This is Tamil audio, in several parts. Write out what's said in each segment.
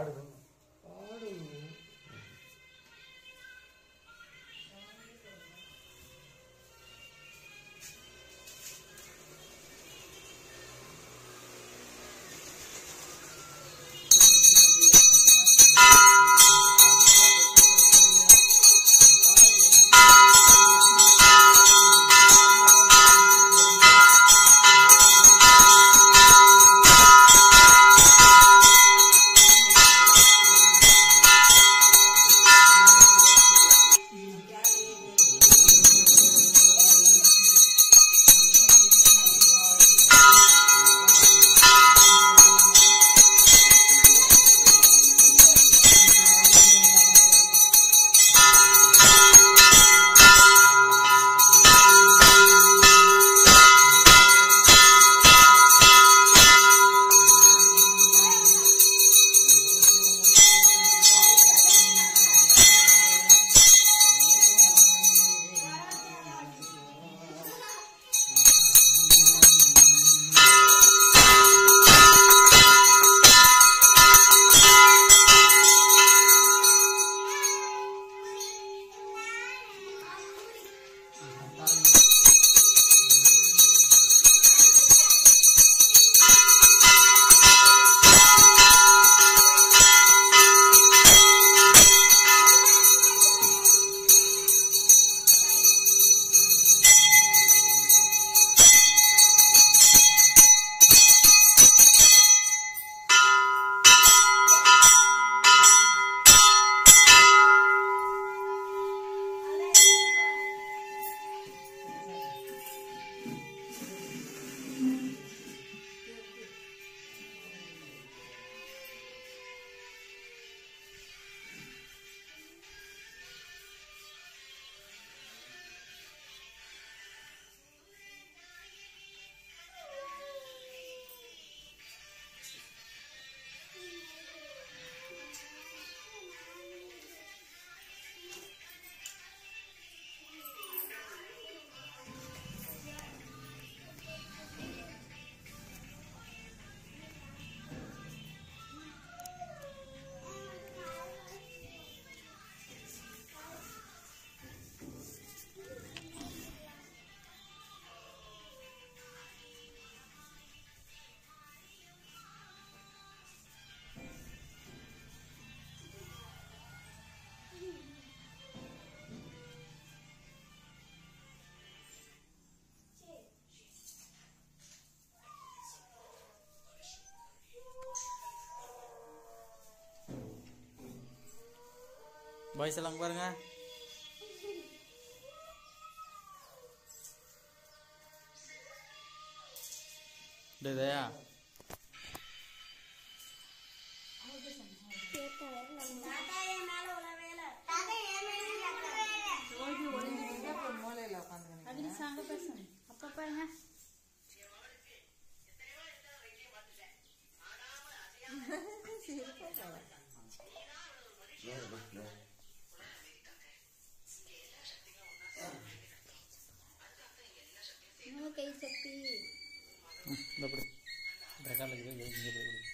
பாடுங்க பாய்ஸ் எல்லாம் அங்க பாருங்க டேய் தயா அப்படி சாங்க பேசுங்க அப்பா பாருங்க நம்ம கை சப்பி ம், இந்த அப்படி ரெக்கார்ட் இருக்குது இங்கே இங்கே போய் கொடு.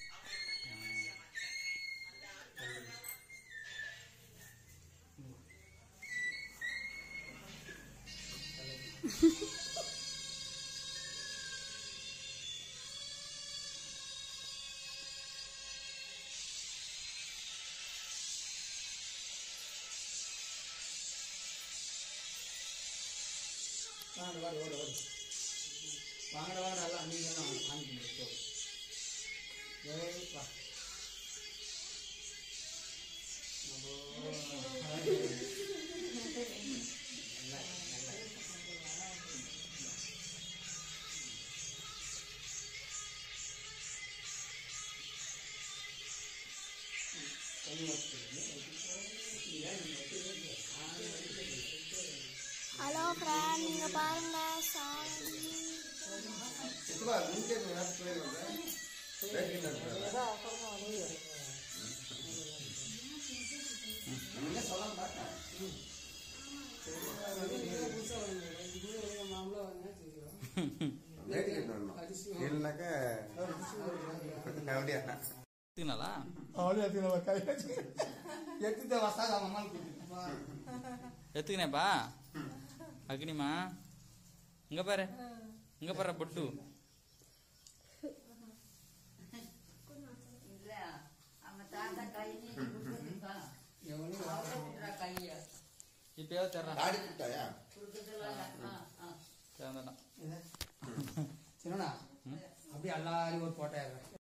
வாங்க வாங்க ஓடு ஓடு வாங்கடா வாங்கடா எல்லாம் நீங்க எல்லாம் வாங்கிக்கோங்க போ ஏய் வா ஹலோ ஃப்ரெண்ட் நீங்க பாருங்க சாமி சித்துவா ಮುಂಚೆ ಯಾಕೆ போயிருந்தேன் ಬೇಕಿಲ್ಲ ಬೇಕಿಲ್ಲ இல்லைனாக்க அப்படியா எடுத்துக்கினாலா அவளே எடுத்துக்கணும் கை வச்சு எடுத்துட்டு வசாக அவன் அம்மாளுக்கு கொடுத்துருப்பா எத்துக்கினேப்பா அக்னிமா இங்க பாரு இங்க பாரு பொட்டு இப்பயாவது தர்றான் தாடி கொடுத்தாயா திறந்துட்டான் சின்னண்ணா அப்படியே எல்லாரையும் ஒரு போட்டோ ஏறுறேன்